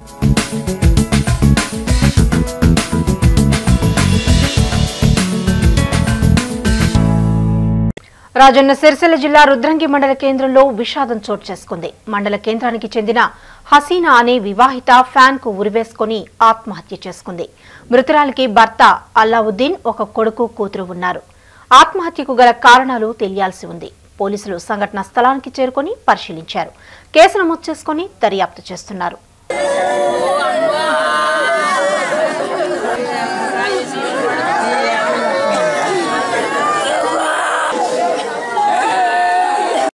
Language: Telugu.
రాజన్న సిరిసిల్ల జిల్లా రుద్రంగి మండల కేంద్రంలో విషాదం చోటు చేసుకుంది మండల కేంద్రానికి చెందిన హసీనా అనే వివాహిత ఫ్యాన్ కు ఉరివేసుకుని ఆత్మహత్య చేసుకుంది మృతురాలికి భర్త అల్లావుద్దీన్ ఒక కొడుకు కూతురు ఉన్నారు ఆత్మహత్యకు గల కారణాలు తెలియాల్సి ఉంది పోలీసులు సంఘటన స్థలానికి చేరుకొని పరిశీలించారు కేసు నమోదు చేసుకుని దర్యాప్తు చేస్తున్నారు